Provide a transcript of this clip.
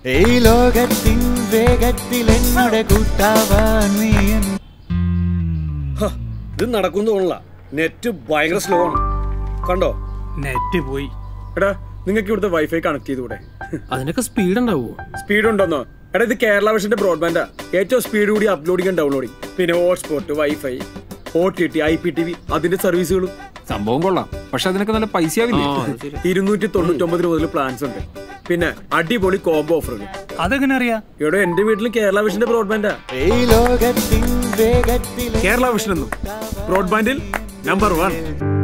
ഈ ലോകത്തിൻ വേഗത്തിൽ എന്നോട് കൂട്ടാവാൻ നീ എൻ- ഹ, ഇത് നടക്കും തോന്നില്ല നെറ്റ് ഭയങ്കര സ്ലോ ആണ് കണ്ടോ നെറ്റ് പോയി എടാ നിങ്ങൾക്ക് ഇവിടുത്തെ വൈഫൈ കണക്ട് ചെയ്തുകൂടെ അതിനൊക്കെ സ്പീഡ് ഉണ്ടാവുമോ സ്പീഡ് ഉണ്ടോന്നോ എടാ ഇത് കേരള വിഷന്റെ ബ്രോഡ്ബാൻഡാ ഏറ്റവും സ്പീഡ് കൂടി അപ്ലോഡിങ്ങും ഡൗൺലോഡിങ് പിന്നെ hotspot wifi O T T I P T V അതിന്റെ സർവീസുകളും സംഭവം കൊള്ളാം പക്ഷെ അതിനൊക്കെ നല്ല പൈസയാവില്ലേ ഇരുന്നൂറ്റി തൊണ്ണൂറ്റൊമ്പത് രൂപ മുതൽ പ്ലാൻസ് ഉണ്ട് പിന്നെ അടിപൊളി കോംബോ ഓഫറുകൾ അതെങ്ങനെ അറിയാ ഇവിടെ എന്റെ വീട്ടിൽ കേരള വിഷന്റെ ബ്രോഡ്ബാൻഡാ ഈ ലോകത്തിൻ വേഗത്തിൽ കേരള വിഷൻ എന്നും ബ്രോഡ്ബാൻഡിൽ നമ്പർ വൺ